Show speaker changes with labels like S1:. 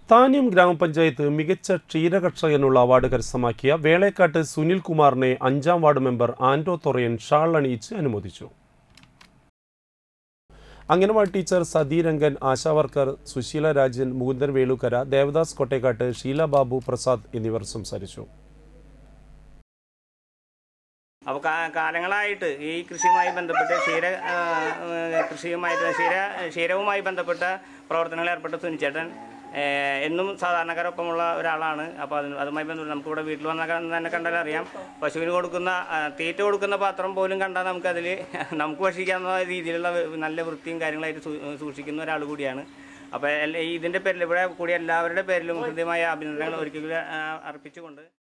S1: താന്യം ഗ്രാമപഞ്ചായത്ത് മികച്ച ക്ഷീരകർഷകനുള്ള അവാർഡ് കരസ്ഥമാക്കിയ വേളേക്കാട്ട് സുനിൽ കുമാറിനെ അഞ്ചാം ward member Ando Thorayan shawl അണിയിച്ച് അനുമോദിച്ചു അംഗനവാടി ടീച്ചർ സതീരംഗൻ ആശാവർക്കർ സുശീല രാജൻ മുകുന്ദൻ വേളുക്കര ദേവദാസ് കൊട്ടേക്കാട്ട് ഷീല ബാബു പ്രസാദ് എന്നിവർ സംസാരിച്ചു
S2: അപ്പോൾ കാലങ്ങളായിട്ട് ഈ കൃഷിയുമായി ബന്ധപ്പെട്ട് ക്ഷീര ആ, ആ, കൃഷിയുമായിട്ട് ക്ഷീര ക്ഷീരവുമായി ബന്ധപ്പെട്ട പ്രവർത്തനങ്ങളിൽ ഏർപ്പെട്ട സുനിച്ചേട്ടൻ ഏ, എന്നും സാധാരണക്കാരൊപ്പമുള്ള ഒരാളാണ് അപ്പോൾ അതിന് അതുമായി ബന്ധപ്പെട്ട് നമുക്കിവിടെ വീട്ടിൽ വന്ന തന്നെ കണ്ടാൽ അറിയാം പശുവിന് കൊടുക്കുന്ന ആ, തീറ്റ കൊടുക്കുന്ന പാത്രം പോലും കണ്ടാൽ നമുക്കതിൽ നമുക്ക് ഭക്ഷിക്കാവുന്ന രീതിയിലുള്ള നല്ല വൃത്തിയും കാര്യങ്ങളായിട്ട് സൂ- സൂക്ഷിക്കുന്ന ഒരാൾ കൂടിയാണ് അപ്പോൾ ഇതിൻ്റെ പേരിൽ ഇവിടെ കൂടി എല്ലാവരുടെ പേരിലും ഹൃദ്യമായ അഭിനന്ദനങ്ങൾ ഒരിക്കലും ആ, അർപ്പിച്ചുകൊണ്ട്